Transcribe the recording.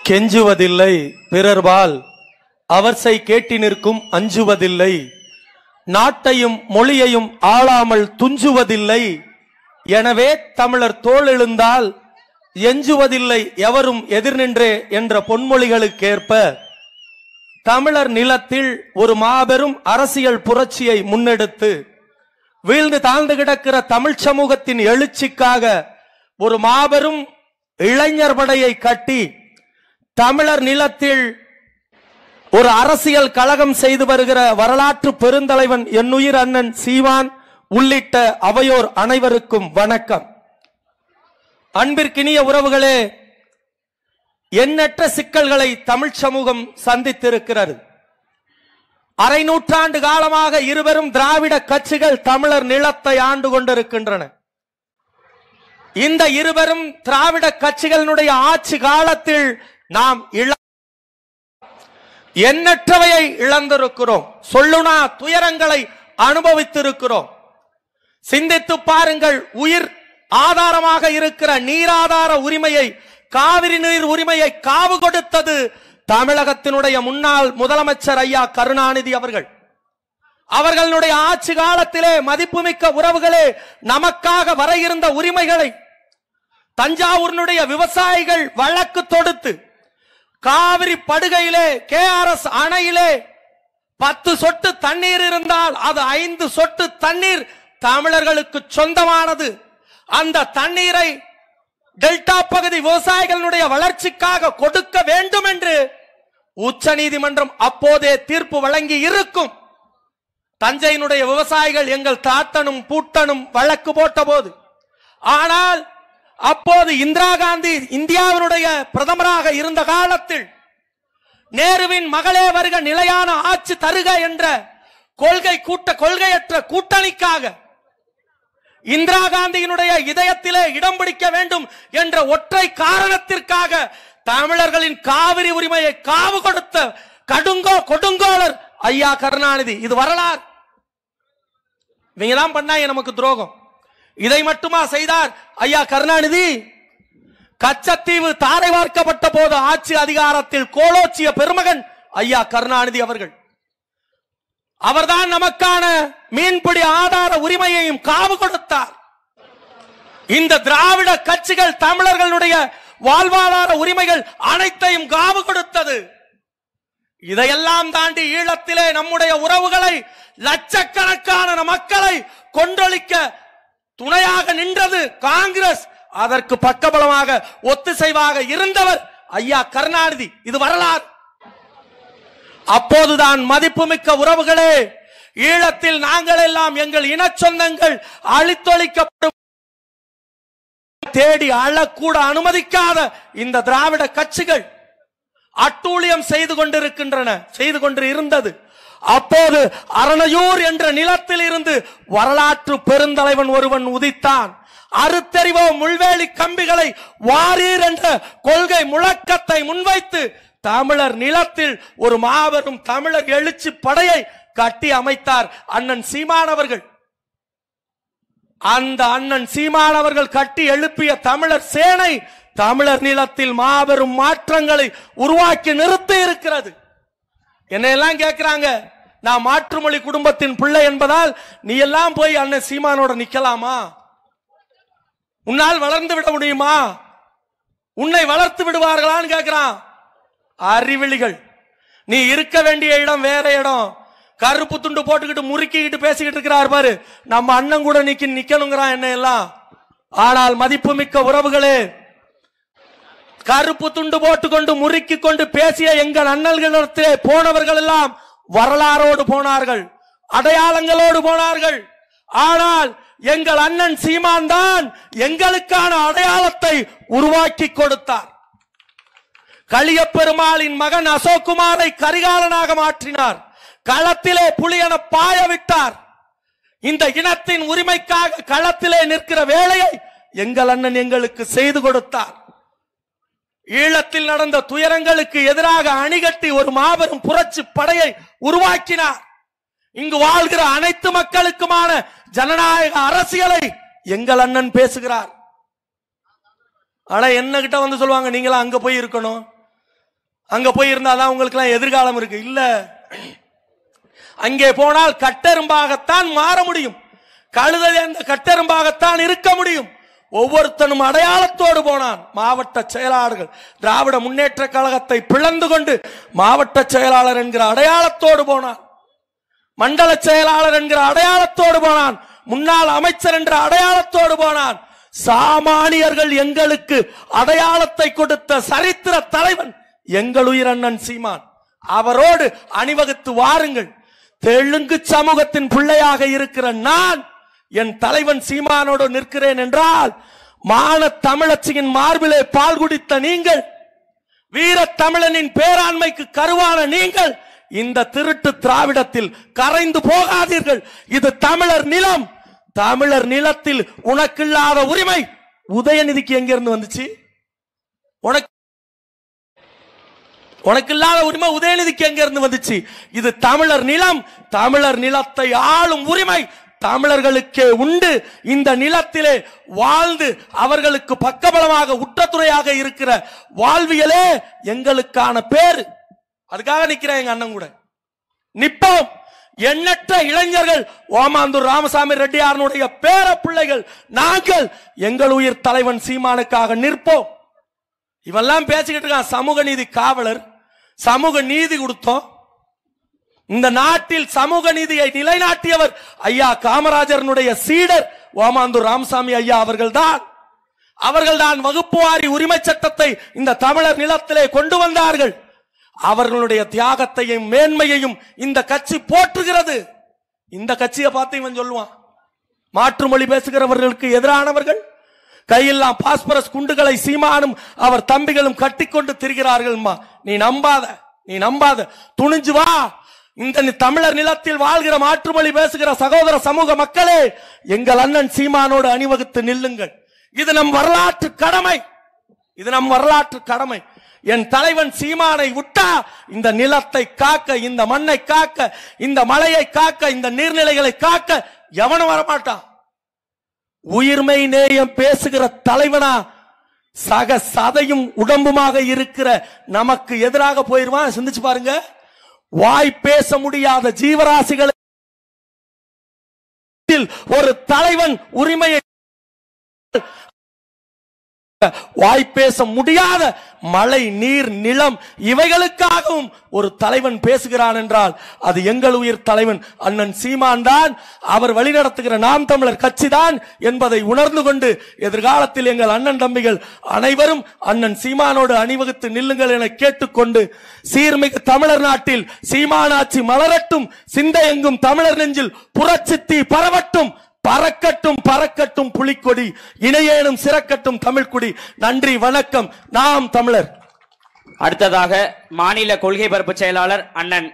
கெஞ்சுவதில்லை பிறர்பால் அவர்சை கேட்டி நிற்கும் அஞ்சுவதில்லை நாட்டையும் மொழியையும் ஆளாமல் துஞ்சுவதில்லை எனவே தமிழர் தோள் எழுந்தால் எஞ்சுவதில்லை எவரும் எதிர்நின்றே என்ற பொன்மொழிகளுக்கேற்ப தமிழர் நிலத்தில் ஒரு மாபெரும் அரசியல் புரட்சியை முன்னெடுத்து வீழ்ந்து தாழ்ந்து கிடக்கிற தமிழ் சமூகத்தின் எழுச்சிக்காக ஒரு மாபெரும் இளைஞர் படையை கட்டி தமிழர் நிலத்தில் ஒரு அரசியல் கழகம் செய்து வருகிற வரலாற்று பெருந்தலைவன் என்னுயிர் அண்ணன் சீவான் உள்ளிட்ட அவையோர் அனைவருக்கும் வணக்கம் அன்பிற்கினிய உறவுகளே எண்ணற்ற சிக்கல்களை தமிழ் சமூகம் சந்தித்திருக்கிறது அரை நூற்றாண்டு காலமாக இருவரும் திராவிட கட்சிகள் தமிழர் நிலத்தை ஆண்டு கொண்டிருக்கின்றன இந்த இருவரும் திராவிட கட்சிகளினுடைய ஆட்சி காலத்தில் நாம் இழ எண்ணற்றவையை இழந்திருக்கிறோம் சொல்லுனா துயரங்களை அனுபவித்திருக்கிறோம் சிந்தித்து பாருங்கள் உயிர் ஆதாரமாக இருக்கிற நீராதார உரிமையை காவிரி நீர் உரிமையை காவு கொடுத்தது தமிழகத்தினுடைய முன்னாள் முதலமைச்சர் ஐயா கருணாநிதி அவர்கள் அவர்களுடைய ஆட்சி காலத்திலே மதிப்புமிக்க உறவுகளே நமக்காக வர இருந்த உரிமைகளை தஞ்சாவூரினுடைய விவசாயிகள் வழக்கு தொடுத்து காவிரி படுகையிலே கே ஆர் எஸ் அணையிலே பத்து சொட்டு தண்ணீர் இருந்தால் அது ஐந்து சொட்டு தண்ணீர் தமிழர்களுக்கு சொந்தமானது அந்த தண்ணீரை டெல்டா பகுதி விவசாயிகளுடைய வளர்ச்சிக்காக கொடுக்க வேண்டும் என்று உச்ச நீதிமன்றம் அப்போதே தீர்ப்பு வழங்கி இருக்கும் தஞ்சையினுடைய விவசாயிகள் எங்கள் தாத்தனும் பூட்டனும் வழக்கு போட்ட போது ஆனால் அப்போது இந்திரா காந்தி இந்தியாவினுடைய பிரதமராக இருந்த காலத்தில் நேருவின் மகளே வருக நிலையான ஆட்சி தருக என்ற கொள்கை கூட்ட கொள்கையற்ற கூட்டணிக்காக இந்திரா காந்தியினுடைய இதயத்திலே இடம் பிடிக்க வேண்டும் என்ற ஒற்றை காரணத்திற்காக தமிழர்களின் காவிரி உரிமையை காவு கொடுத்த கடுங்கோ கொடுங்கோலர் ஐயா கருணாநிதி இது வரலாறு இவங்க தான் பண்ணாங்க நமக்கு துரோகம் இதை மட்டுமா செய்தார் ஐயா கருணாநிதி கச்சத்தீவு தாரை வார்க்கப்பட்ட போது ஆட்சி அதிகாரத்தில் கோலோச்சிய பெருமகன் ஐயா கருணாநிதி அவர்கள் அவர்தான் நமக்கான மீன்பிடி ஆதார உரிமையையும் காவு கொடுத்தார் இந்த திராவிட கட்சிகள் தமிழர்களுடைய வாழ்வாதார உரிமைகள் அனைத்தையும் காவு கொடுத்தது இதையெல்லாம் தாண்டி ஈழத்திலே நம்முடைய உறவுகளை லட்சக்கணக்கான மக்களை கொன்றொழிக்க துணையாக நின்றது காங்கிரஸ் அதற்கு பக்கபலமாக ஒத்துசைவாக இருந்தவர் ஐயா கருணாநிதி இது வரலாறு அப்போதுதான் மதிப்புமிக்க உறவுகளே ஈழத்தில் நாங்கள் எல்லாம் எங்கள் இன சொந்தங்கள் அழித்தொழிக்கப்படும் தேடி அழக்கூட அனுமதிக்காத இந்த திராவிட கட்சிகள் அட்டூழியம் செய்து கொண்டிருக்கின்றன செய்து கொண்டு இருந்தது அப்போது அரணயூர் என்ற நிலத்தில் இருந்து வரலாற்று பெருந்தலைவன் ஒருவன் உதித்தான் அறுத்தறிவோ முள்வேலி கம்பிகளை வாரீர் என்ற கொள்கை முழக்கத்தை முன்வைத்து தமிழர் நிலத்தில் ஒரு மாபெரும் தமிழர் எழுச்சி படையை கட்டி அமைத்தார் அண்ணன் சீமானவர்கள் அந்த அண்ணன் சீமானவர்கள் கட்டி எழுப்பிய தமிழர் சேனை தமிழர் நிலத்தில் மாபெரும் மாற்றங்களை உருவாக்கி நிறுத்தி இருக்கிறது என்னையெல்லாம் கேட்கிறாங்க நான் மாற்றுமொழி குடும்பத்தின் பிள்ளை என்பதால் நீ எல்லாம் போய் அண்ணன் சீமானோட நிக்கலாமா உன்னால் வளர்ந்து விட முடியுமா உன்னை வளர்த்து விடுவார்களான்னு கேட்கிறான் அறிவிலிகள் நீ இருக்க வேண்டிய இடம் வேற இடம் கருப்பு துண்டு போட்டுக்கிட்டு முறுக்கிக்கிட்டு பேசிக்கிட்டு இருக்கிறார் பாரு நம்ம அண்ணன் கூட நிக்க நிக்கணுங்கிறான் என்ன எல்லாம் ஆனால் மதிப்புமிக்க உறவுகளே கருப்பு துண்டு போட்டுக்கொண்டு முறுக்கி கொண்டு பேசிய எங்கள் அண்ணல்களிடத்திலே போனவர்கள் எல்லாம் வரலாறோடு போனார்கள் அடையாளங்களோடு போனார்கள் ஆனால் எங்கள் அண்ணன் சீமான் தான் எங்களுக்கான அடையாளத்தை உருவாக்கி கொடுத்தார் களியப்பெருமாளின் மகன் அசோக்குமாரை கரிகாலனாக மாற்றினார் களத்திலே புலியன பாய விட்டார் இந்த இனத்தின் உரிமைக்காக களத்திலே நிற்கிற வேலையை எங்கள் அண்ணன் எங்களுக்கு செய்து கொடுத்தார் ஈழத்தில் நடந்த துயரங்களுக்கு எதிராக அணிகட்டி ஒரு மாபெரும் புரட்சி படையை உருவாக்கினார் இங்கு வாழ்கிற அனைத்து மக்களுக்குமான ஜனநாயக அரசியலை எங்கள் அண்ணன் பேசுகிறார் ஆனா என்ன கிட்ட வந்து சொல்லுவாங்க நீங்களா அங்க போய் இருக்கணும் அங்க போய் இருந்தாதான் உங்களுக்கு எல்லாம் எதிர்காலம் இருக்கு இல்ல அங்கே போனால் கட்டெரும்பாகத்தான் மாற முடியும் கழுதை அந்த கட்டெரும்பாகத்தான் இருக்க முடியும் ஒவ்வொருத்தனும் அடையாளத்தோடு போனான் மாவட்ட செயலாளர்கள் திராவிட முன்னேற்ற கழகத்தை பிளந்து கொண்டு மாவட்ட செயலாளர் என்கிற அடையாளத்தோடு போனான் மண்டல செயலாளர் என்கிற அடையாளத்தோடு போனான் முன்னாள் அமைச்சர் என்ற அடையாளத்தோடு போனான் சாமானியர்கள் எங்களுக்கு அடையாளத்தை கொடுத்த சரித்திர தலைவன் எங்கள் உயிரண்ணன் சீமான் அவரோடு அணிவகுத்து வாருங்கள் தெலுங்கு சமூகத்தின் பிள்ளையாக இருக்கிற நான் என் தலைவன் சீமானோடு நிற்கிறேன் என்றால் மான தமிழச்சியின் மார்பிலே பால் குடித்த நீங்கள் வீர தமிழனின் பேராண்மைக்கு கருவான நீங்கள் இந்த திருட்டு திராவிடத்தில் கரைந்து போகாதீர்கள் இது தமிழர் நிலம் தமிழர் நிலத்தில் உனக்கில்லாத உரிமை உதயநிதிக்கு எங்கிருந்து வந்துச்சு உனக்கு உனக்கு இல்லாத உரிமை உதயநிதிக்கு எங்க இருந்து வந்துச்சு இது தமிழர் நிலம் தமிழர் நிலத்தை ஆளும் உரிமை தமிழர்களுக்கே உண்டு இந்த நிலத்திலே வாழ்ந்து அவர்களுக்கு பக்கபலமாக உற்றத்துறையாக இருக்கிற வாழ்வியலே எங்களுக்கான பேரு அதுக்காக நிக்கிறேன் எங்க அண்ணன் கூட நிப்போம் எண்ணற்ற இளைஞர்கள் ஓமாந்தூர் ராமசாமி ரெட்டியாரனுடைய பேர பிள்ளைகள் நாங்கள் எங்கள் உயிர் தலைவன் சீமானுக்காக நிற்போம் இவெல்லாம் பேசிக்கிட்டு இருக்கான் சமூக நீதி காவலர் சமூக நீதி கொடுத்தோம் இந்த நாட்டில் சமூக நீதியை நிலைநாட்டியவர் ஐயா காமராஜரனுடைய சீடர் ஓமாந்தூர் ராமசாமி ஐயா அவர்கள்தான் அவர்கள்தான் வகுப்புவாரி உரிமை சட்டத்தை இந்த தமிழர் நிலத்திலே கொண்டு வந்தார்கள் அவர்களுடைய தியாகத்தையும் மேன்மையையும் இந்த கட்சி போற்றுகிறது இந்த கட்சியை பார்த்து இவன் சொல்லுவான் மாற்று மொழி பேசுகிறவர்களுக்கு எதிரானவர்கள் கையெல்லாம் பாஸ்பரஸ் குண்டுகளை சீமானும் அவர் தம்பிகளும் கட்டிக்கொண்டு திரிகிறார்கள்மா நீ நம்பாத நீ நம்பாத துணிஞ்சு வா இந்த நி- தமிழர் நிலத்தில் வாழ்கிற மாற்றுமொழி பேசுகிற சகோதர சமூக மக்களே எங்கள் அண்ணன் சீமானோடு அணிவகுத்து நில்லுங்கள் இது நம் வரலாற்று கடமை இது நம் வரலாற்று கடமை என் தலைவன் சீமானை விட்டா இந்த நிலத்தை காக்க இந்த மண்ணை காக்க இந்த மலையை காக்க இந்த நீர்நிலைகளை காக்க எவனும் வரமாட்டான் உயிர்மை நேயம் பேசுகிற தலைவனா சக சதையும் உடம்புமாக இருக்கிற நமக்கு எதிராக போயிருவான் சிந்திச்சு பாருங்க வாய் பேச முடியாத ஜீவராசிகளை ஒரு தலைவன் உரிமையை வாய் பேச முடியாத மழை நீர் நிலம் இவைகளுக்காகவும் ஒரு தலைவன் பேசுகிறான் என்றால் அது எங்கள் உயிர் தலைவன் அண்ணன் சீமான் தான் அவர் வழிநடத்துகிற நாம் தமிழர் கட்சி தான் என்பதை உணர்ந்து கொண்டு எதிர்காலத்தில் எங்கள் அண்ணன் தம்பிகள் அனைவரும் அண்ணன் சீமானோடு அணிவகுத்து நில்லுங்கள் என கேட்டுக்கொண்டு சீர்மிகு தமிழர் நாட்டில் சீமானாட்சி மலரட்டும் சிந்தை எங்கும் தமிழர் நெஞ்சில் புறச்சித்தி பரவட்டும் பறக்கட்டும் பறக்கட்டும் புலிக்கொடி இணையேனும் சிறக்கட்டும் தமிழ்குடி நன்றி வணக்கம் நாம் தமிழர் அடுத்ததாக மாநில கொள்கை பரப்பு செயலாளர் அண்ணன்